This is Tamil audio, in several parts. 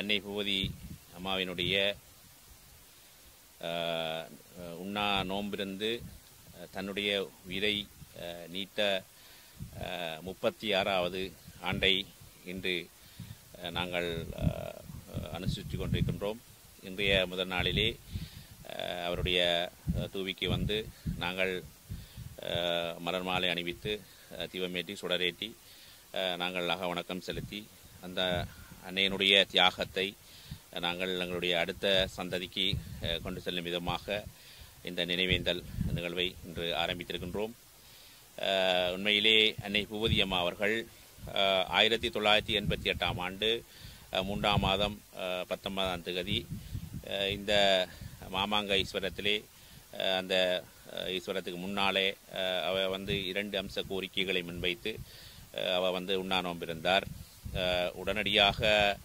அன்னை பூவதி அம்மாவினுடைய அஹ், உண்ணா நோம்பிருந்து அஹ், தன்னுடைய உயிரை அஹ், நீத்த அஹ், முப்பத்தி ஆறாவது ஆண்டை இன்று அஹ், நாங்கள் அஹ், அனுசரித்து கொண்டிருக்கின்றோம் இன்றைய முதல் நாளிலே அஹ், அவருடைய அஹ், தூவிக்கு வந்து நாங்கள் அஹ், மலர் மாலை அணிவித்து அஹ், தீபமேற்றி சுடரேற்றி அஹ், நாங்கள் அக வணக்கம் செலுத்தி அந்த அன்னையினுடைய தியாகத்தை நாங்கள் எங்களுடைய அடுத்த சந்ததிக்கு அஹ், கொண்டு செல்லும் விதமாக இந்த நினைவேந்தல் நிகழ்வை இன்று ஆரம்பித்திருக்கின்றோம் அஹ், உண்மையிலே அன்னை பூவதி அம்மா அவர்கள் அஹ், ஆயிரத்தி தொள்ளாயிரத்தி எண்பத்தி எட்டாம் ஆண்டு அஹ், மூன்றாம் மாதம் அஹ், பத்தொன்பதாம் தேதி அஹ், இந்த மாமாங்க ஈஸ்வரத்திலே அஹ், அந்த அஹ், ஈஸ்வரத்துக்கு முன்னாலே அஹ், அவ வந்து இரண்டு அம்ச கோரிக்கைகளை முன்வைத்து அஹ், அவ வந்து உண்ணா நோம்பிருந்தார் அஹ், உடனடியாக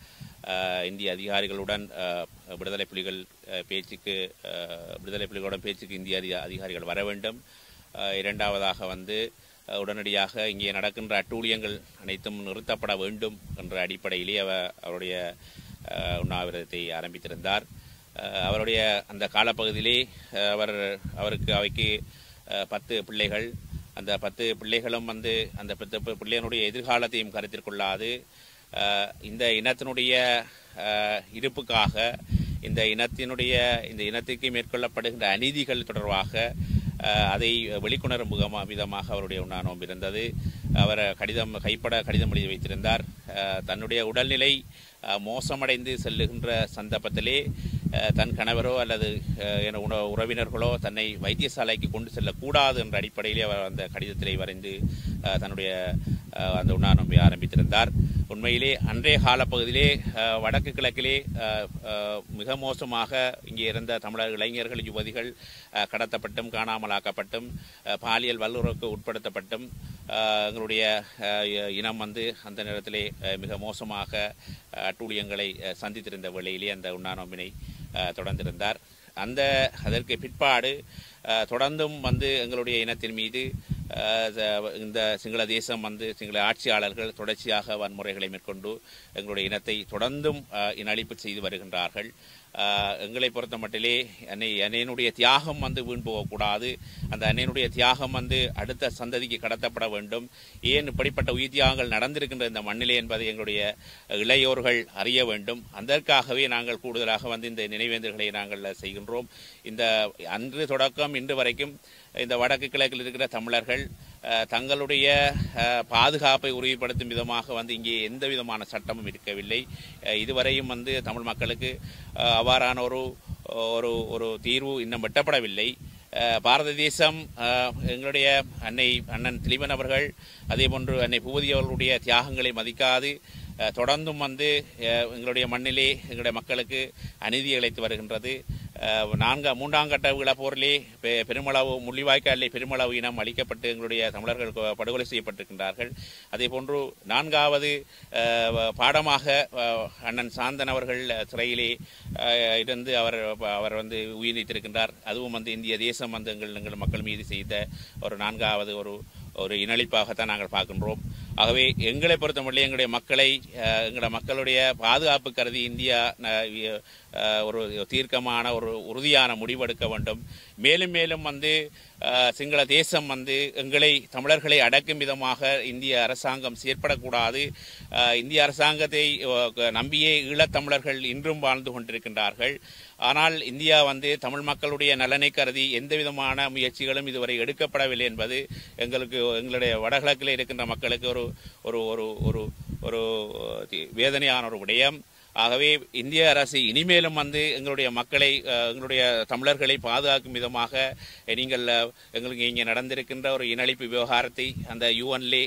அஹ், இந்திய அதிகாரிகளுடன் அஹ், விடுதலை புலிகள் அஹ், பேச்சுக்கு அஹ், விடுதலை புலிகளுடன் பேச்சுக்கு இந்திய அதி- அதிகாரிகள் வர வேண்டும் அஹ், இரண்டாவதாக வந்து அஹ், உடனடியாக இங்கே நடக்கின்ற அட்டூழியங்கள் அனைத்தும் நிறுத்தப்பட வேண்டும் என்ற அடிப்படையிலே அவ அவருடைய அஹ், உண்ணாவிரதத்தை ஆரம்பித்திருந்தார் அஹ், அவருடைய அந்த காலப்பகுதியிலே அஹ், அவர் அவருக்கு அவைக்கு அஹ், பத்து பிள்ளைகள் அந்த பத்து பிள்ளைகளும் வந்து அந்த பத்து பி- பிள்ளைகளுடைய எதிர்காலத்தையும் கருத்தில் கொள்ளாது அஹ், இந்த இனத்தினுடைய அஹ், இருப்புக்காக இந்த இனத்தினுடைய இந்த இனத்திற்கு மேற்கொள்ளப்படுகின்ற அநீதிகள் தொடர்பாக அஹ், அதை வெளிக்கொணரும் முகமா விதமாக அவருடைய உண்ணா நோன்பு இருந்தது அவர் கடிதம் கைப்பட கடிதம் எழுதி வைத்திருந்தார் அஹ், தன்னுடைய உடல்நிலை அஹ், மோசமடைந்து செல்லுகின்ற சந்தர்ப்பத்திலே அஹ், தன் கணவரோ அல்லது அஹ், என உண- உறவினர்களோ தன்னை வைத்தியசாலைக்கு கொண்டு செல்லக்கூடாது என்ற அடிப்படையிலே அவர் அந்த கடிதத்திலே வரைந்து அஹ், தன்னுடைய அஹ், அந்த உண்ணா நோன்பை ஆரம்பித்திருந்தார் உண்மையிலே அன்றைய காலப்பகுதியிலே அஹ், வடக்கு கிழக்கிலே அஹ், அஹ், மிக மோசமாக இங்கே இருந்த தமிழர் இளைஞர்கள் யுவதிகள் அஹ், கடத்தப்பட்டும் காணாமலாக்கப்பட்டும் அஹ், பாலியல் வல்லுறவுக்கு உட்படுத்தப்பட்டும் அஹ், எங்களுடைய அஹ், இனம் வந்து அந்த நேரத்திலே அஹ், மிக மோசமாக அஹ், அட்டூழியங்களை அஹ், சந்தித்திருந்த வேளையிலே அந்த உண்ணாநோம்பினை அஹ், தொடர்ந்திருந்தார் அந்த அதற்கு பிற்பாடு அஹ், தொடர்ந்தும் வந்து எங்களுடைய இனத்தின் மீது அஹ், ச- இந்த சிங்கள தேசம் வந்து சிங்கள ஆட்சியாளர்கள் தொடர்ச்சியாக வன்முறைகளை மேற்கொண்டு எங்களுடைய இனத்தை தொடர்ந்தும் அஹ், இனஅழிப்பு செய்து வருகின்றார்கள் அஹ், எங்களை பொறுத்த மட்டிலே அன்னை அன்னையினுடைய தியாகம் வந்து வீண் போகக்கூடாது அந்த அன்னையினுடைய தியாகம் வந்து அடுத்த சந்ததிக்கு கடத்தப்பட வேண்டும் ஏன் இப்படிப்பட்ட உயிர் தியாகங்கள் நடந்திருக்கின்ற இந்த மண்ணிலே என்பதை எங்களுடைய இளையோர்கள் அறிய வேண்டும் அதற்காகவே நாங்கள் கூடுதலாக வந்து இந்த நினைவேந்தல்களை நாங்கள் செய்கின்றோம் இந்த அன்று தொடக்கம் இன்று வரைக்கும் இந்த வடக்கு கிழக்கில் இருக்கிற தமிழர்கள் அஹ், தங்களுடைய அஹ், பாதுகாப்பை உறுதிப்படுத்தும் விதமாக வந்து இங்கே எந்த விதமான சட்டமும் இருக்கவில்லை அஹ், இதுவரையும் வந்து தமிழ் மக்களுக்கு அஹ், அவ்வாறான ஒரு ஒரு ஒரு தீர்வு இன்னும் வெட்டப்படவில்லை அஹ், பாரத தேசம் அஹ், எங்களுடைய அன்னை அண்ணன் திலீபன் அவர்கள் அதேபோன்று அன்னை பூபதி அவர்களுடைய தியாகங்களை மதிக்காது அஹ், தொடர்ந்தும் வந்து அஹ், எங்களுடைய மண்ணிலே எங்களுடைய மக்களுக்கு அநீதி இழைத்து வருகின்றது அஹ், நான்கா மூன்றாம் கட்ட விழப்போரிலே பெ- பெருமளவு முள்ளிவாய்க்காலிலே பெருமளவு இனம் அளிக்கப்பட்டு எங்களுடைய தமிழர்கள் கொ- படுகொலை செய்யப்பட்டிருக்கின்றார்கள் அதே போன்று நான்காவது அஹ், பாடமாக அஹ், அண்ணன் சாந்தன் அவர்கள் சிறையிலே அஹ், இருந்து அவர் அவர் வந்து உயிர் நீத்திருக்கின்றார் அதுவும் வந்து இந்திய தேசம் வந்து எங்கள் எங்கள் மக்கள் மீது செய்த ஒரு நான்காவது ஒரு ஒரு இனழிப்பாகத்தான் நாங்கள் பார்க்கின்றோம் ஆகவே எங்களை பொறுத்தமட்டில் எங்களுடைய மக்களை அஹ், எங்களுடைய மக்களுடைய பாதுகாப்பு கருதி இந்தியா அஹ், அஹ், ஒரு தீர்க்கமான ஒரு உறுதியான முடிவெடுக்க வேண்டும் மேலும் மேலும் வந்து அஹ், சிங்கள தேசம் வந்து எங்களை தமிழர்களை அடக்கும் விதமாக இந்திய அரசாங்கம் செயற்படக்கூடாது அஹ், இந்திய அரசாங்கத்தை அஹ், நம்பியே ஈழத்தமிழர்கள் இன்றும் வாழ்ந்து கொண்டிருக்கின்றார்கள் ஆனால் இந்தியா வந்து தமிழ் மக்களுடைய நலனை கருதி எந்த விதமான முயற்சிகளும் இதுவரை எடுக்கப்படவில்லை என்பது எங்களுக்கு எங்களுடைய வடகிழக்கில் இருக்கின்ற மக்களுக்கு ஒரு ஒரு ஒரு ஒரு ஒரு தி- வேதனையான ஒரு விடயம் ஆகவே இந்திய அரசு இனிமேலும் வந்து எங்களுடைய மக்களை அஹ், எங்களுடைய தமிழர்களை பாதுகாக்கும் விதமாக அஹ், நீங்கள் அஹ், எங்களுக்கு இங்கே நடந்திருக்கின்ற ஒரு இனஅழிப்பு விவகாரத்தை அந்த யூஎன்லே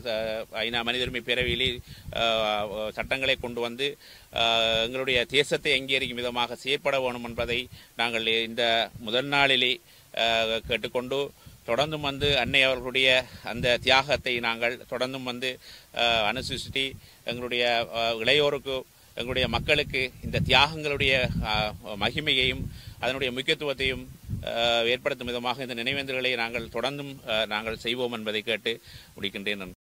ஐநா மனித உரிமை பேரவையிலே அஹ், சட்டங்களை கொண்டு வந்து அஹ், எங்களுடைய தேசத்தை அங்கீகரிக்கும் விதமாக செயற்பட வேணும் என்பதை நாங்கள் இந்த முதல் நாளிலே அஹ், கேட்டுக்கொண்டு தொடர்ந்தும் வந்து அன்னை அவர்களுடைய அந்த தியாகத்தை நாங்கள் தொடர்ந்தும் வந்து அஹ், அனுசரித்து எங்களுடைய அஹ், இளையோருக்கு எங்களுடைய மக்களுக்கு இந்த தியாகங்களுடைய அஹ், மகிமையையும் அதனுடைய முக்கியத்துவத்தையும் அஹ், ஏற்படுத்தும் விதமாக இந்த நினைவேந்தல்களை நாங்கள் தொடர்ந்தும் அஹ், நாங்கள் செய்வோம் என்பதை கேட்டு முடிக்கின்றேன் நன்றி